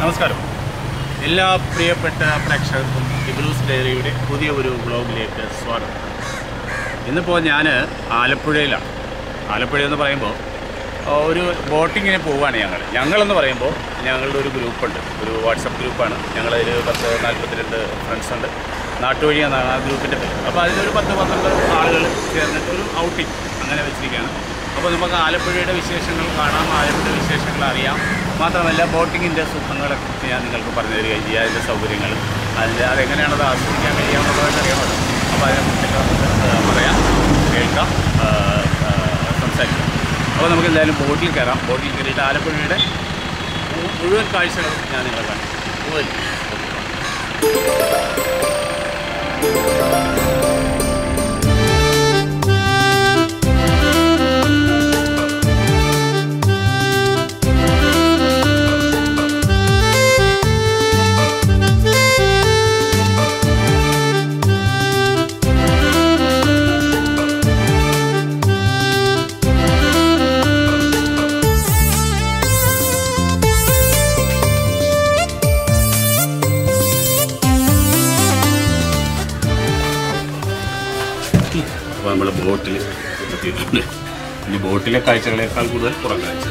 നമസ്കാരം എല്ലാ പ്രിയപ്പെട്ട പ്രേക്ഷകർക്കും ഇബ്രൂസ് ഡയറിയുടെ പുതിയ ഒരു വ്ളോഗിലേക്ക് സ്വാഗതം ഇന്നിപ്പോൾ ഞാൻ ആലപ്പുഴയിലാണ് ആലപ്പുഴ എന്ന് പറയുമ്പോൾ ആ, ഒരു ബോട്ടിങ്ങിന് പോവുകയാണ് ഞങ്ങൾ ഞങ്ങളെന്ന് പറയുമ്പോൾ ഞങ്ങളുടെ ഒരു ഗ്രൂപ്പുണ്ട് ഒരു വാട്സപ്പ് ഗ്രൂപ്പാണ് ഞങ്ങളതിൽ പത്ത് നാൽപ്പത്തിരണ്ട് ഫ്രണ്ട്സ് ഉണ്ട് നാട്ടുവഴി എന്നാണ് ആ ഗ്രൂപ്പിൻ്റെ പേര് അപ്പോൾ അതിലൊരു പത്ത് പന്ത്രണ്ട് ആളുകൾ ചേർന്നിട്ട് ഒരു ഔട്ടിങ് അങ്ങനെ വെച്ചിരിക്കുകയാണ് അപ്പോൾ നമുക്ക് ആലപ്പുഴയുടെ വിശേഷങ്ങൾ കാണാം ആലപ്പുഴയുടെ വിശേഷങ്ങൾ അറിയാം മാത്രമല്ല ബോട്ടിങ്ങിൻ്റെ സുഖങ്ങളെക്കുറിച്ച് ഞാൻ നിങ്ങൾക്ക് പറഞ്ഞു തരികയും ചെയ്യാം അതിൻ്റെ സൗകര്യങ്ങൾ അതിൻ്റെ അതെങ്ങനെയാണ് അത് ആസ്വദിക്കാൻ കഴിയാമെന്നുള്ളതൊക്കെ അറിയാമല്ലോ അപ്പോൾ അതിനെക്കുറിച്ചൊക്കെ നമുക്ക് ആ, പറയാം കേൾക്കാം ആ, ആ, സംസാരിക്കാം അപ്പോൾ നമുക്ക് എന്തായാലും ബോട്ടിൽ കയറാം ബോട്ടിൽ കയറിയിട്ട് ആലപ്പുഴയുടെ മു- മുഴുവൻ കാഴ്ചകളും ഞാൻ നിങ്ങളെ കാണിക്കും മുഴുവൻ അപ്പോൾ നമ്മൾ ബോട്ടിൽ എത്തിയിട്ടുണ്ട് ഇനി ബോട്ടിലെ കാഴ്ചകളേക്കാൾ കൂടുതൽ പുറം കാഴ്ച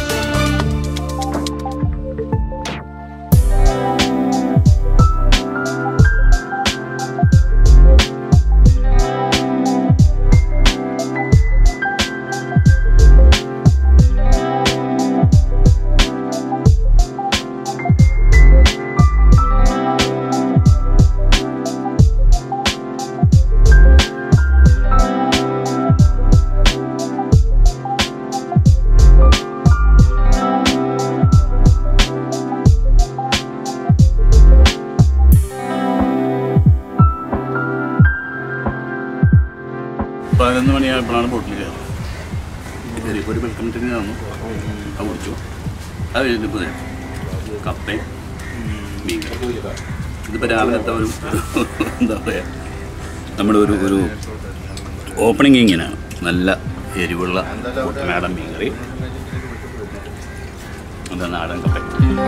പതിനൊന്ന് മണിയായപ്പോഴാണ് ബോട്ടിൽ കയറുന്നത് കയറിയപ്പോൾ ഒരു വെൽക്കം ഡ്രിങ്ക് തന്നു അത് കുടിച്ചു അത് കഴിഞ്ഞപ്പോൾ കപ്പയും മീൻ കറി. ഇതിപ്പോൾ രാവിലത്തെ ഒരു എന്താ പറയുക നമ്മുടെ ഒരു ഒരു ഓപ്പണിംഗ് ഇങ്ങനെയാണ് നല്ല എരിവുള്ള കുട്ടനാടൻ മീൻ കറി എന്താ നാടൻ കപ്പ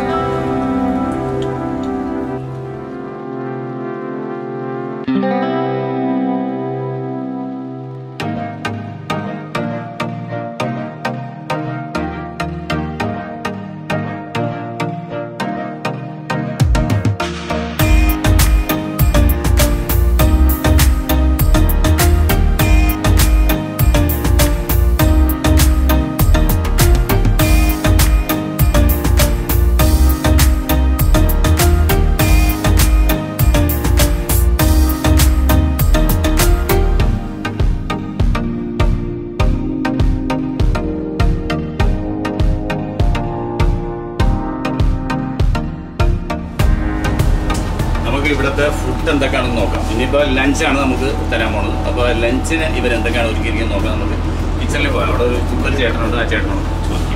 നമുക്ക് ഇവിടുത്തെ ഫുഡ് എന്തൊക്കെയാണെന്ന് നോക്കാം ഇനിയിപ്പോൾ ലഞ്ചാണ് നമുക്ക് തരാൻ പോണത് അപ്പോൾ ലഞ്ചിന് ഇവരെന്തൊക്കെയാണ് ഒരുക്കിയിരിക്കുന്നത് നോക്കാം നമുക്ക് കിച്ചണിൽ പോകാം അവിടെ ഒരു ഒരു ചേട്ടനുണ്ട് ആ ചേട്ടനോട് ചോദിക്കും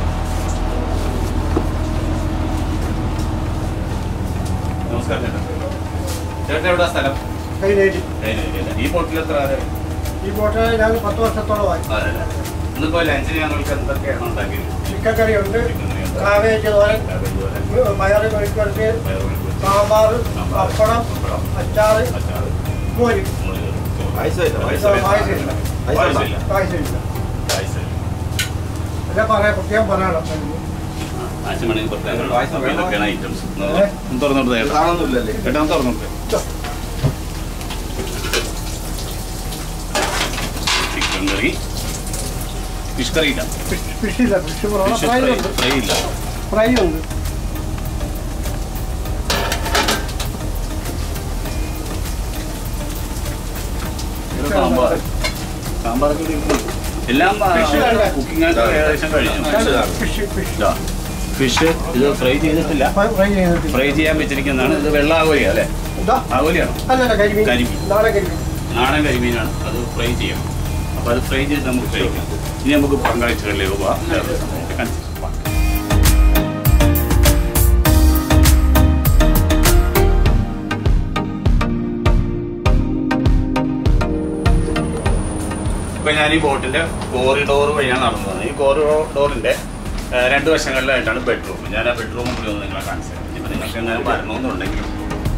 നമസ്കാരം ചേട്ടൻ ചേട്ടൻ എവിടെ സ്ഥലം കൈനേരി കൈനഗിരിയല്ലേ? ഈ ബോട്ടിൽ എത്ര ആരെ ഈ ബോട്ട് ഞങ്ങൾ പത്ത് വർഷത്തോളമായി അതല്ലേ ഇന്നിപ്പോൾ ലഞ്ചിന് ഞങ്ങൾക്ക് എന്തൊക്കെയാണ് ഉണ്ടാക്കിയത് ചിക്കൻ കറിയുണ്ട് ചിക്കൻ കറിയുണ്ട്. കാവേജ് തോരൻ കാബേജ് തോരൻ, പയറ് മെഴുക്കുവരട്ടി പയറ് മെഴുക്ക് സാമ്പാർ സാമ്പാർ, പപ്പടം പപ്പടം, അച്ചാറ് അച്ചാറ്, മോര് മുളക് കറി, ചോറ്. പായസമില്ല, പായസം- പായസമില്ല. പായസമില്ല. പായസമില്ല പായസമില്ല. എല്ലാം പറയാം പ്രത്യേകം പറയണം ആശുമണിക്ക് പ്രത്യേകം പായസം അപ്പോൾ വേണോ? ഇതൊക്കെയാണ് ഐറ്റംസ് ഏ? തുറന്നോട്ട് ചേട്ടാ സാധനമൊന്നുമില്ലല്ലേ ചേട്ടാ ഒന്ന് തുറന്നോട്ട് ചിക്കൻ കറി ഫിഷ് കറി ഇല്ല ഫിഷ് ഫിഷ് ഇല്ല ഫിഷ് കുറവാണ് ഫിഷ് ഫ്രൈ ഫ്രൈ ഉണ്ട് ഫ്രൈ ഇല്ല ഫ്രൈ ഉണ്ട് ഇത് സാമ്പാർ സാമ്പാറൊക്കെ ഇവിടെ ഇരിക്കുന്നു. എല്ലാം ഫിഷ് വേണ്ടേ? കുക്കിംഗ് ഏകദേശം കഴിഞ്ഞു ഫിഷ് ഫിഷ് ഇതാ, ഫിഷ് ഇത് ഫ്രൈ ചെയ്തിട്ടില്ല ഫ്രൈ ചെയ്തിട്ട് ഫ്രൈ ചെയ്യാൻ വെച്ചിരിക്കുന്നതാണ് ഇത് വെള്ള ആകോലിയ അല്ലേ ഇതാ ആകോലിയാണോ അല്ലല്ല കരിമീൻ കരിമീൻ. നാളെ കരിമീൻ നാടൻ കരിമീനാണ് അത് ഫ്രൈ ചെയ്യണം അപ്പോൾ അത് ഫ്രൈ ചെയ്ത് നമുക്ക് കഴിക്കാം ഇനി നമുക്ക് പങ്കാളിച്ചകളിലേക്ക് പോവാം വേറൊരു സംഭവം കാണിച്ചു തരാം. ഇപ്പൊ ഞാൻ ഈ ബോട്ടിന്റെ കോറിഡോർ വഴിയാണ് നടന്നത് ഈ കോറിഡോറിന്റെ രണ്ട് വശങ്ങളിലായിട്ടാണ് ബെഡ്റൂം ഞാൻ ആ ബെഡ്റൂം കൂടി ഒന്ന് നിങ്ങളെ കാണിച്ചു തരാം നിങ്ങൾക്ക് എങ്ങനെ വരണമെന്നുണ്ടെങ്കിൽ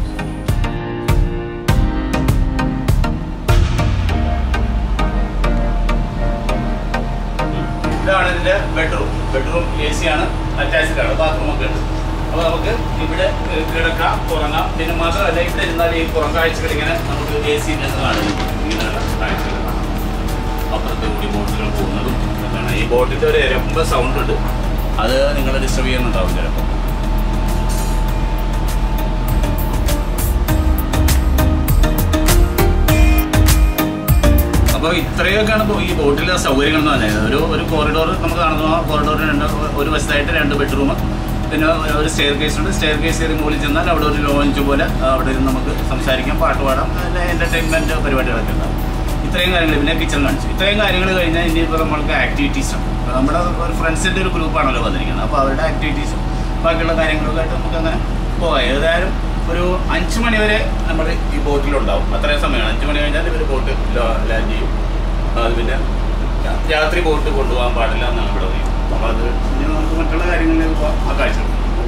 ഇതാണ് ഇതിന്റെ ബെഡ്റൂം ബെഡ്റൂം എ സി ആണ് അറ്റാച്ച്ഡ് ആണ് ബാത്റൂം ഒക്കെ ഉണ്ട് അപ്പോൾ നമുക്ക് ഇവിടെ ഏഹ്, കിടക്കാം ഉറങ്ങാം പിന്നെ മാത്രമല്ല ഇവിടെ ഇരുന്നാൽ ഈ പുറം കാഴ്ചകൾ ഇങ്ങനെ നമുക്ക് എ സി കാണും ഇങ്ങനെയുള്ള കാഴ്ചകൾ കാണാം അപ്പുറത്ത് കൂടി ബോട്ടുകൾ പോകുന്നതും എന്താണ് ഈ ബോട്ടിന്റെ ഒരു എരമ്പ സൗണ്ട് ഉണ്ട് അത് നിങ്ങളെ ഡിസ്റ്റർബ് ചെയ്യുന്നുണ്ടാവും ചിലപ്പോൾ അപ്പോൾ ഇത്രയൊക്കെയാണ് ഇപ്പോൾ ഈ ബോട്ടിലെ സൗകര്യങ്ങൾ എന്ന് പറഞ്ഞത് ഒരു ഒരു കോറിഡോർ നമുക്ക് കാണുന്നു ആ കോറിഡോറിന് രണ്ട് ഒരു വശത്തായിട്ട് രണ്ട് ബെഡ്റൂം പിന്നെ ഒരു സ്റ്റെയർ കേസ് ഉണ്ട് സ്റ്റെയർ കേസ് കയറി മുകളിൽ ചെന്നാൽ അവിടെ ഒരു ലോഞ്ച് പോലെ ആ, അവിടെ ഇരുന്ന് നമുക്ക് സംസാരിക്കാം പാട്ട് പാടാം അതിൻ്റെ എൻ്റർടൈൻമെൻറ്റ് പരിപാടികളൊക്കെ ഉണ്ടാവും ഇത്രയും കാര്യങ്ങൾ പിന്നെ കിച്ചൺ കാണിച്ചു ഇത്രയും കാര്യങ്ങൾ കഴിഞ്ഞാൽ ഇനിയിപ്പോൾ നമ്മൾക്ക് ആക്ടിവിറ്റീസും നമ്മുടെ ഒരു ഫ്രണ്ട്സിൻ്റെ ഒരു ഗ്രൂപ്പാണല്ലോ വന്നിരിക്കുന്നത് അപ്പോൾ അവരുടെ ആക്ടിവിറ്റീസും ബാക്കിയുള്ള കാര്യങ്ങളൊക്കെ ആയിട്ട് നമുക്ക് അങ്ങനെ പോകാം ഏതായാലും ഒരു അഞ്ച് മണി വരെ നമ്മൾ ഈ ബോട്ടിലുണ്ടാവും അത്രയും സമയമാണ് അഞ്ച് മണി കഴിഞ്ഞാൽ ഇവർ ബോട്ട് ലാൻഡ് ചെയ്യും അത് പിന്നെ രാത്രി ബോട്ട് കൊണ്ടുപോകാൻ പാടില്ല എന്നാണ് ഇവിടെ പറയുന്നത് അപ്പോൾ അത് ഇനി നമുക്ക് മറ്റുള്ള കാര്യങ്ങളിലേക്ക് പോകാം ആ കാഴ്ച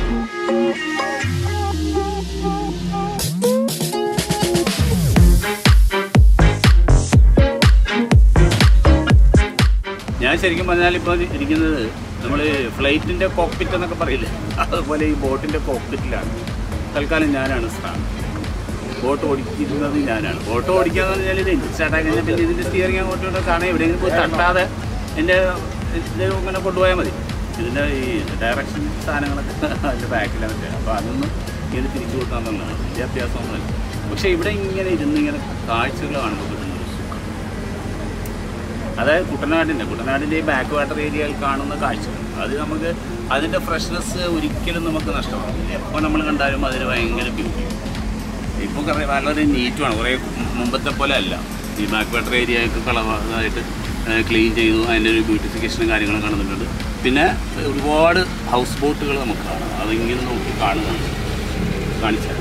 ഞാൻ ശരിക്കും പറഞ്ഞാൽ ഇപ്പോൾ ഇരിക്കുന്നത് നമ്മൾ ഫ്ലൈറ്റിൻ്റെ കോക്പിറ്റ് എന്നൊക്കെ പറയില്ലേ അതുപോലെ ഈ ബോട്ടിൻ്റെ കോക്പിറ്റിലാണ് തൽക്കാലം ഞാനാണ് സ്ഥാനം ബോട്ട് ഓടിക്കുന്നത് ഞാനാണ് ബോട്ട് ഓടിക്കാന്ന് പറഞ്ഞാൽ ഇത് എഞ്ചിൻ സ്റ്റാർട്ടാക്കി കഴിഞ്ഞാൽ പിന്നെ ഇതിൻ്റെ സ്റ്റിയറിംഗ് അങ്ങോട്ടും ഇങ്ങോട്ടും കാണാൻ എവിടെയെങ്കിലും പോയി തട്ടാതെ എൻ്റെ ഇത് ഇങ്ങനെ കൊണ്ടുപോയാൽ മതി ഇതിൻ്റെ ഈ ഡയറക്ഷൻ സാധനങ്ങളൊക്കെ അതിൻ്റെ ബാക്കിലാണ് വെച്ചത് അപ്പോൾ അതൊന്നും ഇങ്ങനെ തിരിച്ചു കൊടുക്കാന്നുള്ളതാണ് വലിയ അത്യാവശ്യമൊന്നുമില്ല പക്ഷേ ഇവിടെ ഇങ്ങനെ ഇരുന്ന് ഇങ്ങനെ കാഴ്ചകൾ കാണുമ്പോൾ കിട്ടുന്ന ഒരു സുഖം അതായത് കുട്ടനാടിൻ്റെ കുട്ടനാടിൻ്റെ ഈ ബാക്ക് വാട്ടർ ഏരിയയിൽ കാണുന്ന കാഴ്ചകൾ അത് നമുക്ക് അതിൻ്റെ ഫ്രഷ്നെസ് ഒരിക്കലും നമുക്ക് നഷ്ടമാകില്ല എപ്പോൾ നമ്മൾ കണ്ടാലും അതിന് ഭയങ്കര ബ്യൂട്ടി ഇപ്പോൾ കുറേ വളരെ നീറ്റുമാണ് കുറേ മുമ്പത്തെ പോലെ അല്ല ഈ ബാക്ക് വാട്ടർ ഏരിയ ഒക്കെ കളവായിട്ട് ക്ലീൻ ചെയ്തു അതിൻ്റെ ഒരു ബ്യൂട്ടിഫിക്കേഷനും കാര്യങ്ങളും കാണുന്നുണ്ട് പിന്നെ ഒരുപാട് ഹൗസ് ബോട്ടുകൾ നമുക്ക് കാണാം അതിങ്ങനെ നോക്കി കാണുന്നുണ്ട് കാണിച്ചാൽ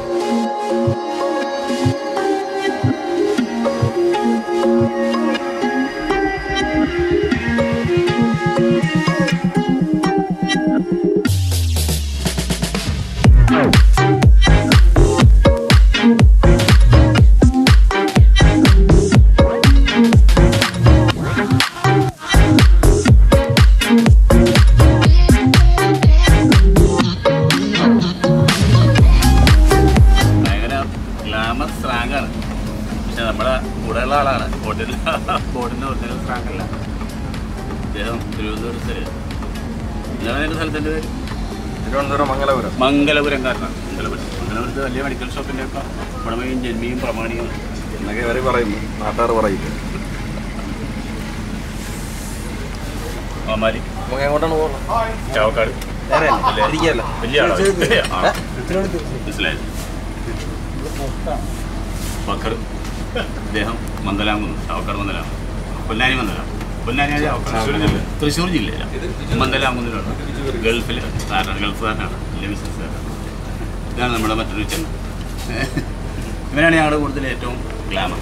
ഭയങ്കര ഗ്ലാമർ സ്ലാങ്ങാണ് പക്ഷെ നമ്മുടെ കൂടെയുള്ള ആളാണ് ബോട്ടിൽ ബോട്ടിൻ്റെ ഒറിജിനൽ സ്ലാങ് അല്ല അദ്ദേഹം തിരുവനന്തപുരത്ത് ഇതാണ് എൻ്റെ സ്ഥലത്തിൻ്റെ പേര് തിരുവനന്തപുരം മംഗലപുരം മംഗലപുരംകാരനാണ് മംഗലപുരം മംഗലപുരത്ത് വലിയ മെഡിക്കൽ ഷോപ്പിൻ്റെ ഒക്കെ ഉടമയും ജന്മിയും പ്രമാണിയും എന്നൊക്കെ ഇവര് പറയും നാട്ടുകാർ പറയില്ല മാമാരി നമുക്ക് എങ്ങോട്ടാണ് പോകുന്നത് ചാവക്കാട് ഇരിക്കല്ല വലിയ ആളാണ് ആ, മനസ്സിലായത് ബക്കർ അദ്ദേഹം മന്ദലാംകുന്ന് ചാവക്കാട് മന്ദലാം പൊന്നാനി മന്ദലാം പൊന്നാനി ആയ ചാവക്കാട് തൃശ്ശൂർ ജില്ലയിലാണ് മന്ദലാംകുന്നിലാണ് ഗൾഫിൽ സാറാണ് ഗൾഫുകാരനാണ് വലിയ ബിസിനസ്സുകാരനാണ് ഇതാണ് നമ്മുടെ മറ്റൊരു ചെന്ന് ഇവനാണ് ഞങ്ങളുടെ കൂടുതൽ ഏറ്റവും ഗ്ലാമർ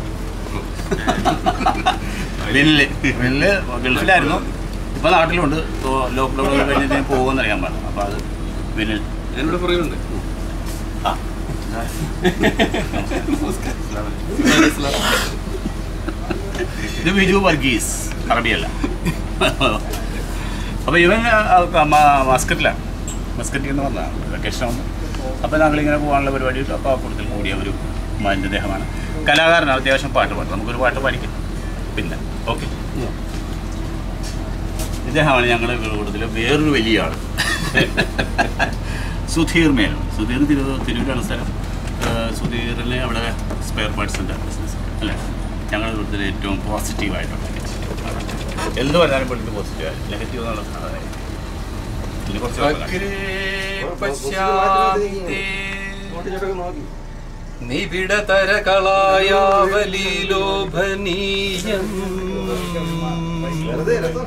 വില്ല് വില്ല് ഗൾഫിലായിരുന്നു ഇപ്പോൾ നാട്ടിലുണ്ട് ഇപ്പോൾ ലോക്ക്ഡൗൺ കഴിഞ്ഞിട്ട് ഞാൻ പോകുമെന്ന് അറിയാൻ പാടില്ല അപ്പോൾ അത് വില്ലിൽ എന്നോട് പറയുന്നുണ്ട് ആ ഇത് ബിജു വർഗീസ് അറബിയല്ല അപ്പോൾ ഇവൻ മസ്കറ്റിലാണ് മസ്കറ്റിൽ നിന്ന് വന്നതാണ് വെക്കേഷൻ വന്നു അപ്പോൾ ഞങ്ങളിങ്ങനെ പോകാനുള്ള പരിപാടി അപ്പോൾ ആ കൂടുതൽ കൂടിയ ഒരു മൻ്റെ ദേഹമാണ് കലാകാരനാണ് അത്യാവശ്യം പാട്ട് പാടും നമുക്കൊരു പാട്ട് പാടിക്കാം പിന്നെ ഓക്കെ ഇദ്ദേഹമാണ് ഞങ്ങളുടെ കൂടുതൽ വേറൊരു വലിയ ആൾ സുധീർ മേനോൻ സുധീർ തിരു തിരൂരാണ് സ്ഥലം ഏഹ് സുധീറിന് അവിടെ സ്പെയർ പാർട്സിൻ്റെ ബിസിനസ് അല്ലേ ഞങ്ങളുടെ കൂടുതൽ ഏറ്റവും പോസിറ്റീവായിട്ടുള്ള എന്ത് പറഞ്ഞാലും പുള്ളിക്ക് പോസിറ്റീവ് നെഗറ്റീവ് എന്നുള്ള സാധനം ഇതിന് കുറച്ച് നോക്കാം. നിബിഡതരകളായാവലീലോഭനീയം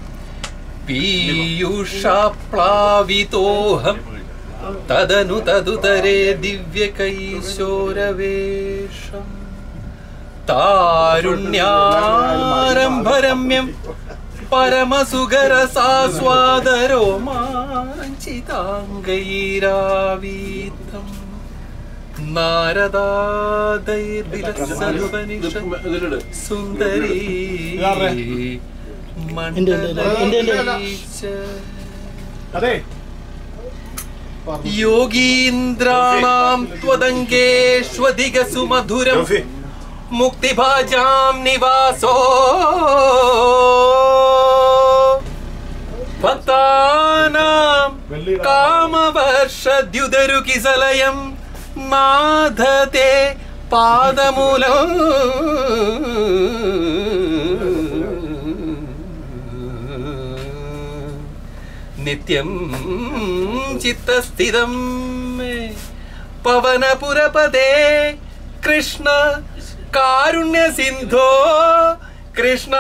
പീയൂഷാപ്ലാവിതോഹം തദനു തതുതരേ ദിവ്യകൈശോരവേഷം താരുണ്യാരംഭരമ്യം പരമസുഖരസാസ്വാദരോമാഞ്ചിതാംഗൈരാവീതം നാരദാദൈർവിലസലുപനിഷ ഇതിലിട് സുന്ദരി ഉണ്ട്, ഉണ്ട്. ഉണ്ട്, ഉണ്ട്. മണ്ഡലീച്ച അതെ യോഗീന്ദ്രാണാം ത്വദംഗേഷ്വധികസു മധുരം മുക്തിഭാജാം നിവാസോ ഭക്താനാം കാമവർഷദ്യുതരുകിസലയം നാഥത്തെ പാദമൂലം നിത്യം ചിത്തസ്ഥിതം മേ പവനപുരപദേ കൃഷ്ണ കാരുണ്യ സിന്ധോ കൃഷ്ണ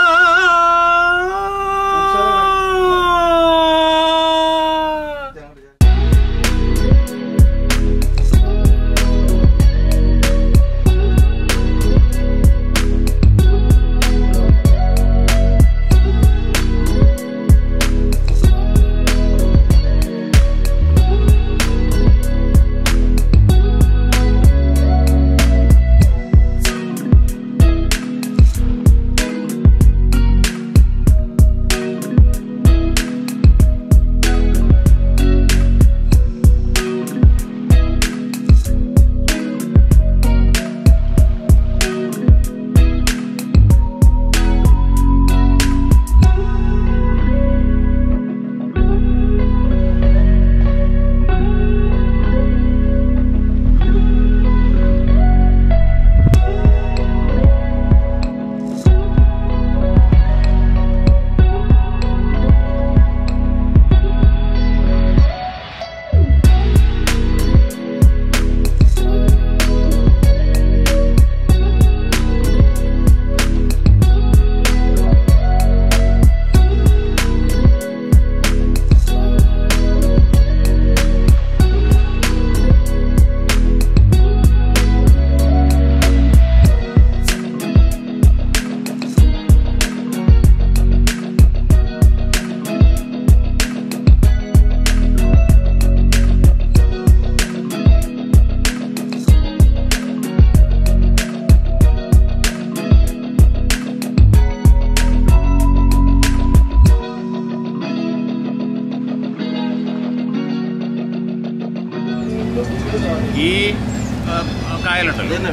ഈ ആ, കായലുണ്ടല്ലോ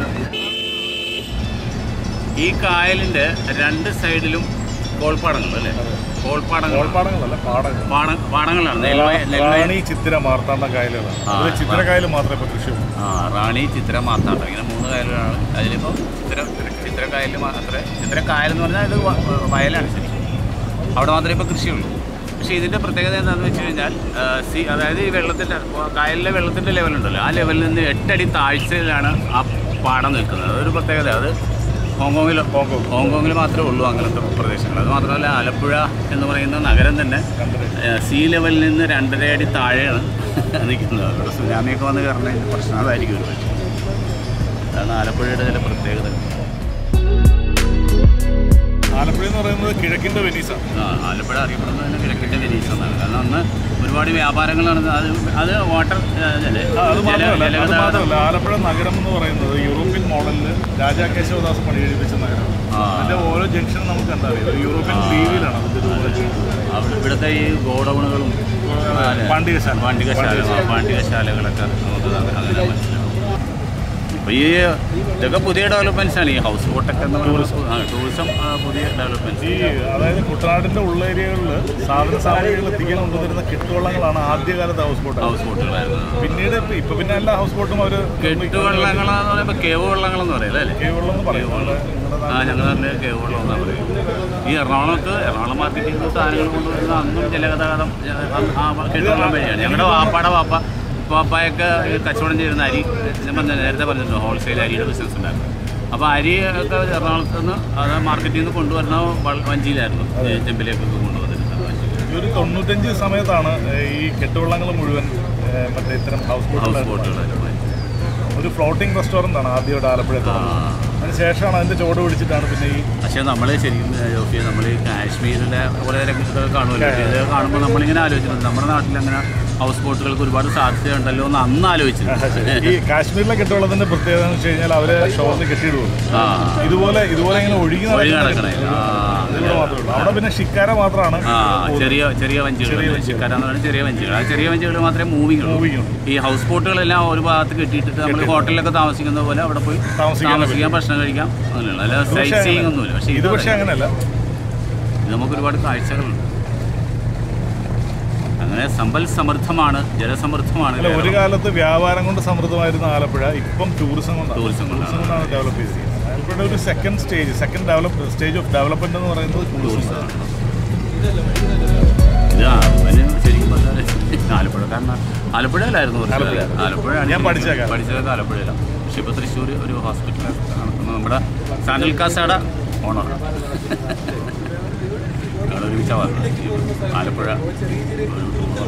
ഈ കായലിന്റെ രണ്ട് സൈഡിലും കോൾപ്പാടങ്ങൾ അല്ലേ കോൾപ്പാടങ്ങൾ കോൾപ്പാടങ്ങളല്ല പാടങ്ങൾ പാട- പാടങ്ങളാണ് നെൽവയ നെൽവയ റാണി ചിത്തിര മാർത്താണ്ഡ കായലുകളാണ് ആ, അത് ചിത്തിര കായൽ മാത്രമേ ഇപ്പൊ കൃഷിയുള്ളൂ ആ റാണി ചിത്ര മാത്താട്ടം ഇങ്ങനെ മൂന്ന് കായലുകളാണ് അതിലിപ്പോൾ ചിത്ര ചിത്ര കായലിൽ മാത്രമേ ചിത്ര കായൽ എന്ന് പറഞ്ഞാൽ ഇത് വ- വയലാണ് ശരിക്കും അവിടെ മാത്രമേ ഇപ്പോൾ കൃഷിയുള്ളൂ പക്ഷേ ഇതിൻ്റെ പ്രത്യേകത എന്താണെന്ന് വെച്ച് കഴിഞ്ഞാൽ ആ, സി അതായത് ഈ വെള്ളത്തിൻ്റെ കായലിലെ വെള്ളത്തിൻ്റെ ലെവലുണ്ടല്ലോ ആ ലെവലിൽ നിന്ന് എട്ടടി താഴ്ചയിലാണ് ആ പാടം നിൽക്കുന്നത് അതൊരു പ്രത്യേകത അത് ഹോങ്കോങ്ങിൽ ഹോങ്കോങ് ഹോങ്കോങ്ങിൽ മാത്രമേ ഉള്ളൂ അങ്ങനത്തെ പ്രദേശങ്ങൾ അത് മാത്രമല്ല ആലപ്പുഴ എന്ന് പറയുന്ന നഗരം തന്നെ ആ, സീ ലെവലിൽ നിന്ന് രണ്ടര അടി താഴെയാണ് നിൽക്കുന്നത് അവിടെ സുനാമിയൊക്കെ വന്ന് കയറുന്നതിൻ്റെ പ്രശ്നം അതായിരിക്കും ഒരു പക്ഷേ അതാണ് ആലപ്പുഴയുടെ ചില പ്രത്യേകത ആലപ്പുഴ എന്ന് പറയുന്നത് കിഴക്കിന്റെ വെനീസാണ് ആ, ആലപ്പുഴ അറിയപ്പെടുന്നത് തന്നെ കിഴക്കിൻ്റെ വെനീസ് എന്നാണ് കാരണം അന്ന് ഒരുപാട് വ്യാപാരങ്ങൾ നടന്നത് അത് അത് വാട്ടർ അല്ലേ അത് മാത്രമല്ല അത് ജലഗതാഗതം മാത്രമല്ല ആലപ്പുഴ നഗരം എന്ന് പറയുന്നത് യൂറോപ്യൻ മോഡലിൽ രാജാ കേശവദാസ് പണിയെഴുപ്പിച്ച നഗരം ആ. അതിന്റെ ഓരോ ജംഗ്ഷനും നമുക്ക് എന്താ അറിയാം ഒരു യൂറോപ്യൻ രീതിയിലാണ് അതിന്റെ രൂപം അവിടെ ഇവിടുത്തെ ഈ ഗോഡൗണുകളും പാണ്ഡികശാല. പാണ്ഡികശാല പാണ്ഡികശാലകളൊക്കെ നമുക്ക് അങ്ങനെ അങ്ങനെ മനസ്സിലാവും അപ്പോൾ ഈ ഇതൊക്കെ പുതിയ ഡെവലപ്മെൻറ്റ്സ് ആണ് ഈ ഹൗസ് ബോട്ടൊക്കെ എന്ന് പറയുന്നത് ടൂറിസം പുതിയ ഡെവലപ്മെൻറ്റ്സ് ഈ അതായത് കുട്ടനാടിന്റെ ഉള്ള ഏരിയകളിൽ സാധന സാമഗ്രികൾ എത്തിക്കാൻ കൊണ്ടുവരുന്ന കിട്ടുവള്ളങ്ങളാണ് ആദ്യകാലത്ത് ഹൗസ് ബോട്ട് ഹൗസ് ബോട്ടുകളായിരുന്നു പിന്നീട് ഇപ്പൊ- ഇപ്പൊ പിന്നെ എല്ലാ ഹൗസ് ബോട്ടും അവര് കെട്ടുവള്ളങ്ങളെന്ന് പറയുമ്പോൾ കേവ് വള്ളങ്ങളെന്ന് പറയില്ല അല്ലേ കേവളം എന്ന് പറയും നമ്മുടെ- നമ്മുടെ ആ ഞങ്ങൾ തന്നെ കേവ് വെള്ളം എന്നാണ് പറയുന്നത് ഈ എറണാകുളത്ത് എറണാകുളം മാർക്കറ്റിൽ നിന്ന് സാധനങ്ങൾ കൊണ്ടുവരുന്ന അന്നും ജലഗതാഗതം ആ കെട്ടുവള്ളം വഴിയാണ് ഞങ്ങളുടെ വാപ്പാടെ വാപ്പ വാപ്പായൊക്കെ ഈ കച്ചവടം ചെയ്യുന്ന അരി ഞാൻ പറഞ്ഞ നേരത്തെ പറഞ്ഞിട്ടുണ്ട് ഹോൾസെയിൽ അരിയുടെ ബിസിനസ് ഉണ്ടായിരുന്നു അപ്പോൾ അരി ഒക്കെ എറണാകുളത്ത് നിന്ന് അത് മാർക്കറ്റിൽ നിന്ന് കൊണ്ടുവരുന്ന വ- വഞ്ചിയിലായിരുന്നു ഈ ചെമ്പിലേക്കൊക്കെ കൊണ്ടുവന്നിരുന്നത് വഞ്ചിയിൽ ഈ ഒരു തൊണ്ണൂറ്റഞ്ച് സമയത്താണ് ഏഹ്, ഈ കെട്ടുവള്ളങ്ങൾ മുഴുവൻ ഏഹ്, മറ്റേ ഇത്തരം ഹൗസ് ഹൗസ് ബോട്ടുകൾ ബോട്ടുകളായിരുന്നു ഒരു ഫ്ലോട്ടിംഗ് റെസ്റ്റോറൻ്റ് ആണ് ആദ്യമായിട്ട് ആലപ്പുഴ ആ അതിന് ശേഷമാണ് അതിന്റെ ചുവട് പിടിച്ചിട്ടാണ് പിന്നെ ഈ പക്ഷെ നമ്മൾ ശരിക്കും ജോഫി നമ്മൾ ഈ കാശ്മീരിലെ കുറേ ഇതൊക്കെ കാണുമല്ലോ ഇത് കാണുമ്പോൾ നമ്മളിങ്ങനെ ആലോചിച്ചിട്ടുണ്ട് നമ്മുടെ നാട്ടിൽ അങ്ങനെ ഹൗസ് ബോട്ടുകൾക്ക് ഒരുപാട് സാധ്യതയുണ്ടല്ലോ എന്ന് അന്ന് ആലോചിച്ചിട്ടുണ്ട് ഈ കാശ്മീരിലെ കെട്ടുള്ളതിന്റെ പ്രത്യേകത എന്ന് വെച്ച് കഴിഞ്ഞാൽ അവര് ഷോറിൽ കെട്ടിയിടുള്ളൂ ആ ഇതുപോലെ ഇതുപോലെ ഇങ്ങനെ ഒഴുകി വഴി നടക്കുന്ന നടക്കണേ ആ ഇതിവിടെ മാത്രമേ ഉള്ളൂ അവിടെ പിന്നെ ഷിക്കാര മാത്രമാണ് ആ ചെറിയ ചെറിയ വഞ്ചികൾ ചിക്കാരെന്ന് പറയുന്നത് ചെറിയ വഞ്ചികൾ ആ ചെറിയ വഞ്ചികൾ മാത്രമേ മൂവിങ് ഉള്ളൂ മൂവിങ് ഉള്ളൂ ഈ ഹൗസ് ബോട്ടുകളെല്ലാം ഒരു ഭാഗത്ത് കെട്ടിയിട്ടിട്ട് നമ്മൾ ഹോട്ടലിലൊക്കെ താമസിക്കുന്ന പോലെ അവിടെ പോയി താമസിക്കാൻ താമസിക്കാം ഭക്ഷണം കഴിക്കാം അങ്ങനെയുള്ള അല്ല ഇത് പക്ഷേ സൈറ്റ് സീയിങ് അങ്ങനെ- ഒന്നുമില്ല പക്ഷേ ഇത് പക്ഷേ അങ്ങനെയല്ല ഇത് നമുക്ക് ഒരുപാട് കാഴ്ചകളുണ്ട് അങ്ങനെ സമ്പൽ സമൃദ്ധമാണ് ജലസമൃദ്ധമാണ് അല്ല ഒരു കേരളം. കാലത്ത് വ്യാപാരം കൊണ്ട് സമൃദ്ധമായിരുന്ന ആലപ്പുഴ ഇപ്പം ടൂറിസം കൊണ്ടാണ് ടൂറിസം കൊണ്ടാണ്. ടൂറിസം കൊണ്ടാണ് ഡെവലപ്പ് ചെയ്തിരിക്കുന്നത് ആലപ്പുഴയുടെ ഒരു second stage second develop stage of development എന്ന് പറയുന്നത് ടൂറിസം ഇത് അവന് ശരിക്കും പറഞ്ഞാൽ ആലപ്പുഴക്കാരനാണ് ആലപ്പുഴയിലായിരുന്നു കുറച്ച് കാലം. ആലപ്പുഴ. ആലപ്പുഴയാണ് ഞാൻ പഠിച്ച കാലം. പഠിച്ചതൊക്കെ ആലപ്പുഴയിലാണ് പക്ഷെ ഇപ്പോൾ തൃശ്ശൂർ ഒരു ഹോസ്പിറ്റൽ നടത്തുന്നത് നമ്മുടെ സാനൽ കാസയുടെ ഓണറാണ് അവിടെ ഒരുമിച്ച ആലപ്പുഴ ഒരു ടൂർ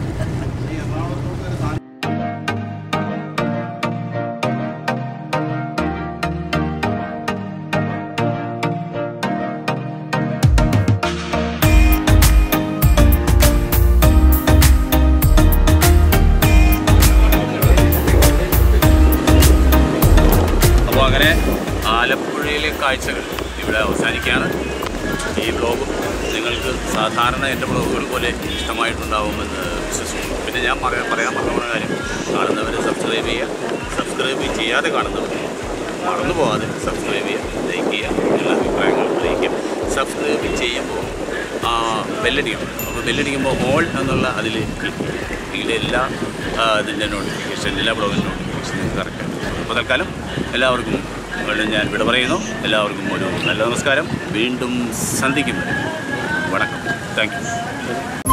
അപ്പോൾ അങ്ങനെ ആലപ്പുഴയിലെ കാഴ്ചകൾ ഇവിടെ അവസാനിക്കുകയാണ് ഈ ബ്ലോഗും നിങ്ങൾക്ക് സാധാരണ എൻ്റെ ബ്ലോഗുകൾ പോലെ ഇഷ്ടമായിട്ടുണ്ടാവുമെന്ന് വിശ്വസിക്കുന്നു പിന്നെ ഞാൻ പറയാൻ പറയാൻ പറഞ്ഞ കാര്യം കാണുന്നവർ സബ്സ്ക്രൈബ് ചെയ്യുക സബ്സ്ക്രൈബ് ചെയ്യാതെ കാണുന്നവർ മറന്നു പോകാതെ സബ്സ്ക്രൈബ് ചെയ്യുക ലൈക്ക് ചെയ്യുക എല്ലാ അഭിപ്രായങ്ങളും അറിയിക്കും സബ്സ്ക്രൈബ് ചെയ്യുമ്പോൾ ആ ബെല്ലടിക്കണം അപ്പോൾ ബെല്ലടിക്കുമ്പോൾ ഓൾ എന്നുള്ള അതിൽ ക്ലിക്ക് ഇതിൻ്റെ എല്ലാ ആ, ഇതിൻ്റെ നോട്ടിഫിക്കേഷൻ എല്ലാ ബ്ലോഗിൻ്റെ നോട്ടിഫിക്കേഷൻ നിങ്ങൾക്ക് കറക്റ്റ് അപ്പോൾ തൽക്കാലം എല്ലാവർക്കും വീണ്ടും ഞാൻ ഇവിടെ പറയുന്നു എല്ലാവർക്കും ഒരു നല്ല നമസ്കാരം വീണ്ടും സന്ധിക്കും വരെ. വണക്കം താങ്ക് യു